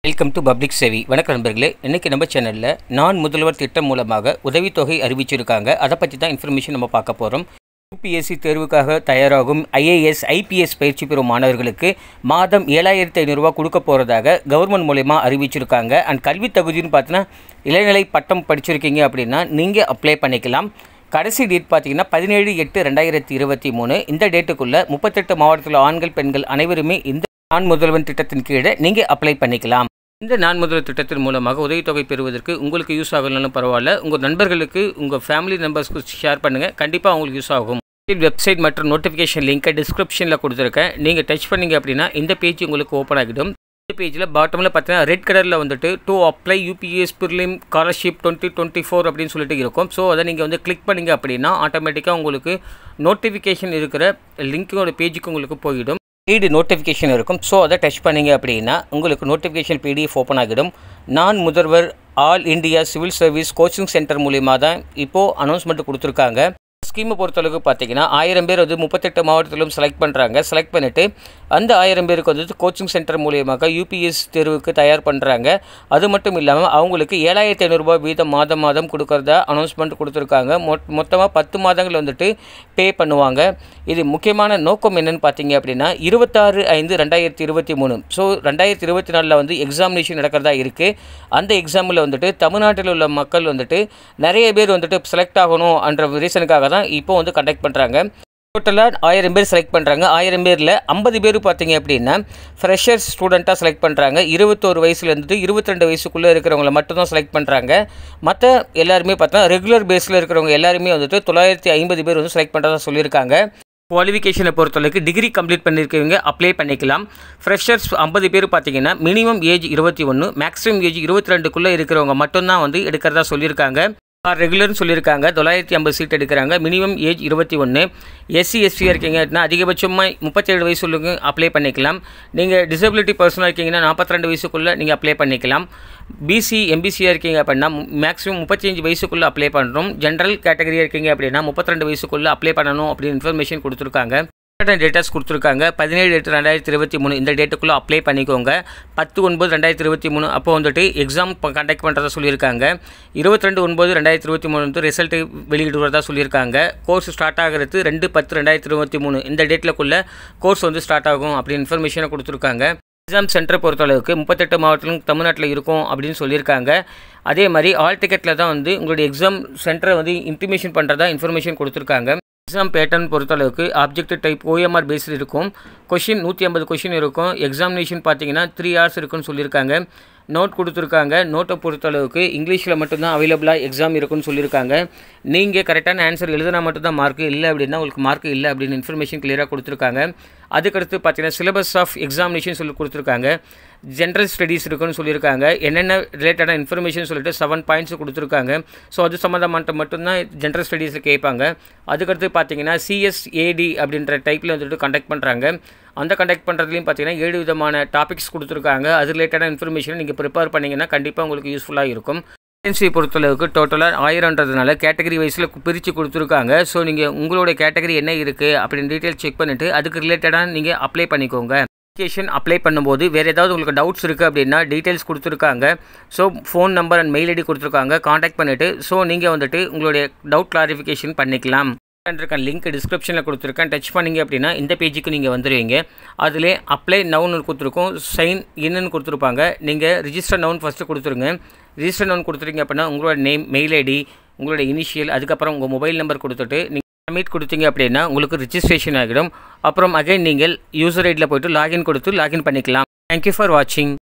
welcome to public சேவி வணக்கம் நண்பர்களே இன்றைக்கி நம்ம சேனலில் நான் முதல்வர் திட்டம் மூலமாக உதவித்தொகை அறிவிச்சிருக்காங்க அதை பற்றி தான் இன்ஃபர்மேஷன் நம்ம பார்க்க போகிறோம் யூபிஎஸ்சி தேர்வுக்காக தயாராகும் ஐஏஎஸ் ஐபிஎஸ் பயிற்சி பெறும் மாணவர்களுக்கு மாதம் ஏழாயிரத்தி ஐநூறுரூவா கொடுக்க போகிறதாக கவர்மெண்ட் மூலயமா அறிவிச்சிருக்காங்க அண்ட் கல்வி தகுதின்னு பார்த்தீங்கன்னா இளநிலை பட்டம் படிச்சிருக்கீங்க அப்படின்னா நீங்கள் அப்ளை பண்ணிக்கலாம் கடைசி டேட் பார்த்தீங்கன்னா பதினேழு எட்டு ரெண்டாயிரத்தி இருபத்தி மூணு இந்த டேட்டுக்குள்ளே முப்பத்தெட்டு மாவட்டத்தில் ஆண்கள் பெண்கள் அனைவருமே இந்த நான் முதல்வன் திட்டத்தின் கீழே நீங்கள் அப்ளை பண்ணிக்கலாம் இந்த நான் முதல்வர் திட்டத்தின் மூலமாக உதவித்தொகை பெறுவதற்கு உங்களுக்கு யூஸ் ஆகலனாலும் பரவாயில்ல உங்கள் நண்பர்களுக்கு உங்கள் ஃபேமிலி மெம்பர்ஸ்க்கு ஷேர் பண்ணுங்கள் கண்டிப்பாக உங்களுக்கு யூஸ் ஆகும் வெப்சைட் மற்றும் நோட்டிஃபிகேஷன் லிங்க்கை டிஸ்கிரிப்ஷனில் கொடுத்துருக்கேன் நீங்கள் டச் பண்ணீங்க அப்படின்னா இந்த பேஜ் உங்களுக்கு ஓப்பன் ஆகிடும் இந்த பேஜில் பாட்டமில் பார்த்தீங்கன்னா ரெட் கலரில் வந்துட்டு to apply UPS prelim scholarship twenty twenty four அப்படின்னு சொல்லிட்டு இருக்கும் ஸோ அதை நீங்கள் வந்து கிளிக் பண்ணிங்க அப்படின்னா ஆட்டோமேட்டிக்காக உங்களுக்கு நோட்டிஃபிகேஷன் இருக்கிற லிங்க்கோட பேஜுக்கு உங்களுக்கு போயிடும் பெய்டு நோட்டிஃபிகேஷன் இருக்கும் ஸோ அதை டச் பண்ணிங்க அப்படின்னா உங்களுக்கு நோட்டிஃபிகேஷன் பிடிஎஃப் ஓப்பன் ஆகிடும் நான் முதல்வர் all India civil service coaching centre மூலிமா தான் இப்போது அனௌன்ஸ்மெண்ட் கொடுத்துருக்காங்க ஸ்கீமை பொறுத்தளவுக்கு பார்த்தீங்கன்னா ஆயிரம் பேர் வந்து முப்பத்தெட்டு மாவட்டத்திலும் செலக்ட் பண்ணுறாங்க செலக்ட் பண்ணிவிட்டு அந்த ஆயிரம் பேருக்கு வந்து கோச்சிங் சென்டர் மூலியமாக யூபிஎஸ் தேர்வுக்கு தயார் பண்ணுறாங்க அது மட்டும் இல்லாமல் அவங்களுக்கு ஏழாயிரத்தி ஐநூறுரூபா வீதம் மாதம் மாதம் கொடுக்குறதா அனௌன்ஸ்மெண்ட் கொடுத்துருக்காங்க மொத் மொத்தமாக பத்து மாதங்கள் வந்துட்டு பே பண்ணுவாங்க இது முக்கியமான நோக்கம் என்னென்னு பார்த்தீங்க அப்படின்னா இருபத்தாறு ஐந்து ரெண்டாயிரத்தி இருபத்தி மூணு ஸோ ரெண்டாயிரத்தி இருபத்தி நாலில் வந்து எக்ஸாமினேஷன் நடக்கிறதா இருக்குது அந்த எக்ஸாமில் வந்துட்டு தமிழ்நாட்டில் உள்ள மக்கள் வந்துட்டு நிறைய பேர் வந்துட்டு செலக்ட் ஆகணும் என்ற ரீசனுக்காக தான் இப்போ வந்து கண்டக்ட் பண்ணுறாங்க டோட்டலாக ஆயிரம் பேர் செலக்ட் பண்ணுறாங்க ஆயிரம் பேரில் ஐம்பது பேர் பார்த்தீங்க அப்படின்னா ஃப்ரெஷர்ஸ் ஸ்டூடெண்ட்டாக செலக்ட் பண்ணுறாங்க இருபத்தோரு வயசுலேருந்து இருபத்தி ரெண்டு வயசுக்குள்ளே இருக்கிறவங்கள மட்டும்தான் செலக்ட் பண்ணுறாங்க மற்ற எல்லாருமே பார்த்தா ரெகுலர் பேஸில் இருக்கிறவங்க எல்லாருமே வந்துட்டு தொள்ளாயிரத்தி ஐம்பது பேர் வந்து செலக்ட் பண்ணுறதா சொல்லியிருக்காங்க குவாலிஃபிகேஷனை பொறுத்தளவுக்கு டிகிரி கம்ப்ளீட் பண்ணியிருக்கவங்க அப்ளை பண்ணிக்கலாம் ஃப்ரெஷர்ஸ் ஐம்பது பேர் பார்த்தீங்கன்னா மினிமம் ஏஜ் இருபத்தி ஒன்று மேக்ஸிமம் ஏஜ் இருபத்தி ரெண்டுக்குள்ளே இருக்கிறவங்க மட்டும்தான் வந்து எடுக்கிறதா சொல்லியிருக்காங்க ரெகுலர்னு சொல்லியிருக்காங்க தொள்ளாயிரத்தி ஐம்பது சீட் எடுக்கிறாங்க மினிமம் ஏஜ் இருபத்தி ஒன்று எஸ்சி எஸ்சியாக இருக்கீங்க அப்படின்னா அதிகபட்சமாக முப்பத்தேழு வயசுக்கு அப்ளை பண்ணிக்கலாம் நீங்கள் டிசபிலிட்டி பர்சனாக இருக்கீங்கன்னா நாற்பத்தி ரெண்டு வயசுக்குள்ளே நீங்கள் அப்ளை பண்ணிக்கலாம் பிசி எம்பிசியாக இருக்கீங்க அப்படின்னா மேக்ஸிமம் முப்பத்தஞ்சு வயசுக்குள்ளே அப்ளை பண்ணுறோம் ஜென்ரல் கேட்டகரியாக இருக்கீங்க அப்படின்னா முப்பத்தி ரெண்டு வயசுக்குள்ளே அப்ளை பண்ணணும் அப்படின்னு இன்ஃபர்மேஷன் கொடுத்துருக்காங்க டேட்டாஸ் கொடுத்துருக்காங்க பதினேழு எட்டு ரெண்டாயிரத்தி இருபத்தி மூணு இந்த டேட்டுக்குள்ளே அப்ளை பண்ணிக்கோங்க பத்து ஒன்பது ரெண்டாயிரத்தி இருபத்தி மூணு அப்போ வந்துட்டு எக்ஸாம் கண்டக்ட் பண்ணுறதா சொல்லியிருக்காங்க இருபத்தி ரெண்டு ஒன்பது ரெண்டாயிரத்தி இருபத்தி மூணு வந்து ரிசல்ட்டு வெளியிடுவதா சொல்லியிருக்காங்க கோர்ஸ் ஸ்டார்ட் ஆகிறது ரெண்டு பத்து ரெண்டாயிரத்தி இருபத்தி மூணு இந்த டேட்டில்குள்ளே கோர்ஸ் வந்து ஸ்டார்ட் ஆகும் அப்படின்னு இன்ஃபர்மேஷனை கொடுத்துருக்காங்க எக்ஸாம் சென்டரை பொறுத்தளவுக்கு முப்பத்தெட்டு மாவட்டத்திலும் தமிழ்நாட்டில் இருக்கும் அப்படின்னு சொல்லியிருக்காங்க அதே மாதிரி ஆல் டிக்கெட்டில் தான் வந்து உங்களுடைய எக்ஸாம் சென்டரை வந்து இன்டிமேஷன் பண்ணுறதா இன்ஃபர்மேஷன் கொடுத்துருக்காங்க எக்ஸாம் பேட்டர்ன் பொறுத்தளவுக்கு ஆப்ஜெக்டிவ் டைப் ஓஎம்ஆர் பேஸில் இருக்கும் கொஷின் நூற்றி ஐம்பது கொஷின் இருக்கும் எக்ஸாமினேஷன் பார்த்தீங்கன்னா த்ரீ ஹவர்ஸ் இருக்குன்னு சொல்லியிருக்காங்க நோட் கொடுத்துருக்காங்க நோட்டை பொறுத்தளவுக்கு இங்கிலீஷில் மட்டும்தான் அவைலபிளாக எக்ஸாம் இருக்குன்னு சொல்லியிருக்காங்க நீங்கள் கரெக்டான ஆன்சர் எழுதினா மட்டும்தான் மார்க் இல்லை அப்படின்னா உங்களுக்கு மார்க் இல்லை அப்படின்னு இன்ஃபர்மேஷன் கிளியராக கொடுத்துருக்காங்க அதுக்கடுத்து பார்த்தீங்கன்னா சிலபஸ் ஆஃப் எக்ஸாமினேஷன் சொல்லி கொடுத்துருக்காங்க ஜென்ரல் ஸ்டடீஸ் இருக்குன்னு சொல்லியிருக்காங்க என்னென்ன ரிலேட்டடான இன்ஃபர்மேஷன் சொல்லிட்டு செவன் பாயிண்ட்ஸ் கொடுத்துருக்காங்க ஸோ அது சம்மந்தமான மட்டும்தான் ஜென்ரல் ஸ்டடீஸில் கேட்பாங்க அதுக்கடுத்து பார்த்தீங்கன்னா சிஎஸ்ஏடி அப்படின்ற டைப்பில் வந்துட்டு கண்டக்ட் பண்ணுறாங்க அந்த கண்டக்ட் பண்ணுறதுலையும் பார்த்தீங்கன்னா ஏழு விதமான டாபிக்ஸ் கொடுத்துருக்காங்க அது ரிலேட்டடான இன்ஃபர்மேஷனை நீங்கள் ப்ரிப்பேர் பண்ணிங்கன்னா கண்டிப்பாக உங்களுக்கு யூஸ்ஃபுல்லாக இருக்கும் வேகன்சி பொறுத்தளவுக்கு டோட்டலாக ஆயிரன்றதுனால கேட்டகரி வைஸில் பிரித்து கொடுத்துருக்காங்க ஸோ நீங்கள் உங்களோட கேட்டகரி என்ன இருக்குது அப்படின்னு டீட்டெயில் செக் பண்ணிவிட்டு அதுக்கு ரிலேட்டடாக நீங்கள் அப்ளை பண்ணிக்கோங்க அப்ளிகேஷன் அப்ளை பண்ணும்போது வேறு ஏதாவது உங்களுக்கு டவுட்ஸ் இருக்குது அப்படின்னா டீட்டெயில்ஸ் கொடுத்துருக்காங்க so phone number and mail ID கொடுத்துருக்காங்க காண்டாக்ட் பண்ணிவிட்டு ஸோ நீங்கள் வந்துட்டு உங்களுடைய டவுட் கிளாரிஃபிகேஷன் பண்ணிக்கலாம் இருக்க லிங்க் டிஸ்கிரிப்ஷனில் கொடுத்துருக்கேன் டச் பண்ணிங்க அப்படின்னா இந்த பேஜுக்கு நீங்கள் வந்துடுவீங்க அதிலே அப்ளை நவுன் கொடுத்துருக்கோம் சைன் இன்னுன்னு கொடுத்துருப்பாங்க நீங்கள் ரிஜிஸ்டர் நவுன் ஃபஸ்ட்டு கொடுத்துருங்க ரிஜிஸ்டர் நவுன் கொடுத்துருங்க அப்படின்னா உங்களோட நேம் மெயில் ஐடி உங்களோட இனிஷியல் அதுக்கப்புறம் உங்கள் மொபைல் நம்பர் கொடுத்துட்டு நீங்கள் சப்மிட் கொடுத்தீங்க அப்படின்னா உங்களுக்கு ரிஜிஸ்ட்ரேஷன் ஆகிடும் அப்புறம் அகைன் நீங்கள் யூசர் ஐடியில் போய்ட்டு லாகின் கொடுத்து லாகின் பண்ணிக்கலாம் தேங்க்யூ ஃபார் வாட்சிங்